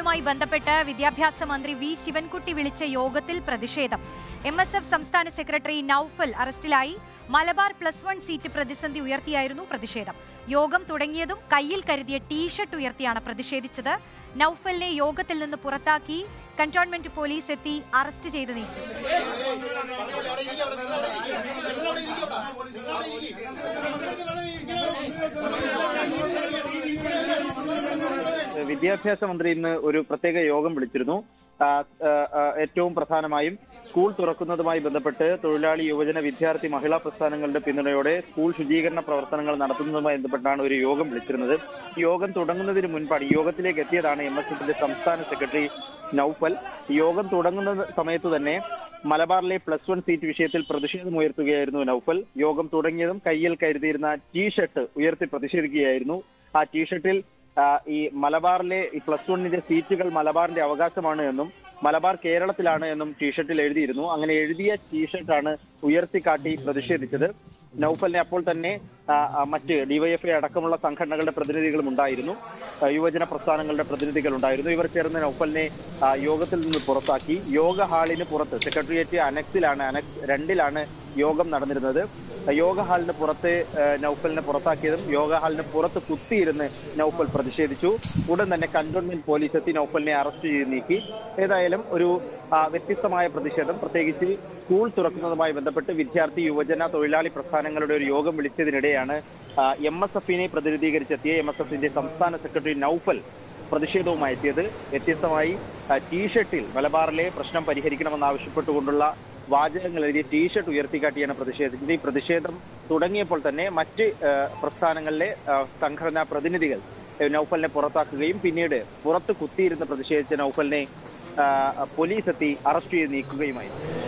തുറക്കുന്നതുമായി ബന്ധപ്പെട്ട് വിദ്യാഭ്യാസ മന്ത്രി വി ശിവൻകുട്ടി വിളിച്ച യോഗത്തിൽ പ്രതിഷേധം എം എസ് എഫ് സംസ്ഥാന സെക്രട്ടറി നൌഫൽ അറസ്റ്റിലായി മലബാർ പ്ലസ് വൺ സീറ്റ് പ്രതിസന്ധി ഉയർത്തിയായിരുന്നു പ്രതിഷേധം യോഗം തുടങ്ങിയതും കയ്യിൽ കരുതിയ ടീഷർട്ട് ഉയർത്തിയാണ് പ്രതിഷേധിച്ചത് നൌഫലിനെ യോഗത്തിൽ നിന്ന് പുറത്താക്കി കന്റോൺമെന്റ് പോലീസ് എത്തി അറസ്റ്റ് ചെയ്ത് നീക്കി വിദ്യാഭ്യാസ മന്ത്രി ഇന്ന് ഒരു പ്രത്യേക യോഗം വിളിച്ചിരുന്നു ആ, ആ, ആ, ഏറ്റവും പ്രധാനമായും സ്കൂൾ തുറക്കുന്നതുമായി ബന്ധപ്പെട്ട് തൊഴിലാളി യുവജന വിദ്യാർത്ഥി മഹിളാ പ്രസ്ഥാനങ്ങളുടെ പിന്തുണയോടെ സ്കൂൾ ശുചീകരണ പ്രവർത്തനങ്ങൾ നടത്തുന്നതുമായി ബന്ധപ്പെട്ടാണ് ഒരു യോഗം വിളിച്ചിരുന്നത് ഈ യോഗം തുടങ്ങുന്നതിന് മുൻപാണ് ഈ യോഗത്തിലേക്ക് എത്തിയതാണ് എം എസ് എഫിന്റെ സംസ്ഥാന സെക്രട്ടറി നൌഫൽ ഈ യോഗം തുടങ്ങുന്ന സമയത്ത് തന്നെ മലബാറിലെ പ്ലസ് വൺ സീറ്റ് വിഷയത്തിൽ പ്രതിഷേധമുയർത്തുകയായിരുന്നു നൌഫൽ യോഗം തുടങ്ങിയതും കയ്യിൽ കരുതിയിരുന്ന ടീഷർട്ട് ഉയർത്തി പ്രതിഷേധിക്കുകയായിരുന്നു ആ ടീഷർട്ടിൽ ആ, ഈ മലബാറിലെ ഈ പ്ലസ് വണ്ണിന്റെ സീറ്റുകൾ മലബാറിന്റെ അവകാശമാണ് എന്നും മലബാർ കേരളത്തിലാണ് എന്നും ടീഷർട്ടിൽ എഴുതിയിരുന്നു അങ്ങനെ എഴുതിയ ടീഷർട്ടാണ് ഉയർത്തിക്കാട്ടി പ്രതിഷേധിച്ചത് നൌഫലിനെ അപ്പോൾ തന്നെ ആ, ആ, മറ്റ് ഡിവൈഎഫ്ഐ അടക്കമുള്ള സംഘടനകളുടെ പ്രതിനിധികളും ഉണ്ടായിരുന്നു ആ, യുവജന പ്രസ്ഥാനങ്ങളുടെ പ്രതിനിധികൾ ഉണ്ടായിരുന്നു ഇവർ ചേർന്ന് നൌഫലിനെ ആ, യോഗത്തിൽ നിന്ന് പുറത്താക്കി യോഗ ഹാളിന് പുറത്ത് സെക്രട്ടേറിയറ്റ് അനക്സിലാണ് അനക്സ് രണ്ടിലാണ് യോഗം നടന്നിരുന്നത് യോഗ ഹാളിന് പുറത്ത് ആ, നൌഫലിനെ പുറത്താക്കിയതും യോഗ ഹാളിന് പുറത്ത് കുത്തിയിരുന്ന് നൌഫൽ പ്രതിഷേധിച്ചു ഉടൻ തന്നെ കന്റോൺമെന്റ് പോലീസ് എത്തി നൌഫലിനെ അറസ്റ്റ് ചെയ്ത് നീക്കി ഏതായാലും ഒരു ആ, വ്യത്യസ്തമായ പ്രതിഷേധം പ്രത്യേകിച്ച് സ്കൂൾ തുറക്കുന്നതുമായി ബന്ധപ്പെട്ട് വിദ്യാർത്ഥി യുവജന തൊഴിലാളി പ്രസ്ഥാനങ്ങളുടെ ഒരു യോഗം വിളിച്ചതിനിടെയാണ് എം എസ് എഫിനെ പ്രതിനിധീകരിച്ചെത്തിയ എം എസ് എഫിന്റെ സംസ്ഥാന സെക്രട്ടറി നൌഫൽ പ്രതിഷേധവുമായി എത്തിയത് വ്യത്യസ്തമായി ആ, ടീഷർട്ടിൽ മലബാറിലെ പ്രശ്നം പരിഹരിക്കണമെന്നാവശ്യപ്പെട്ടുകൊണ്ടുള്ള വാചകങ്ങൾ എഴുതിയ ടീഷർട്ട് ഉയർത്തിക്കാട്ടിയാണ് പ്രതിഷേധിച്ചത് ഈ പ്രതിഷേധം തുടങ്ങിയപ്പോൾ തന്നെ മറ്റ് ആ, പ്രസ്ഥാനങ്ങളിലെ ആ, സംഘടനാ പ്രതിനിധികൾ ആ, നൌഫലിനെ പുറത്താക്കുകയും പിന്നീട് പുറത്ത് കുത്തിയിരുന്ന് പ്രതിഷേധിച്ച നൌഫലിനെ ആ, പോലീസ് എത്തി അറസ്റ്റ് ചെയ്ത് നീക്കുകയുമായിരുന്നു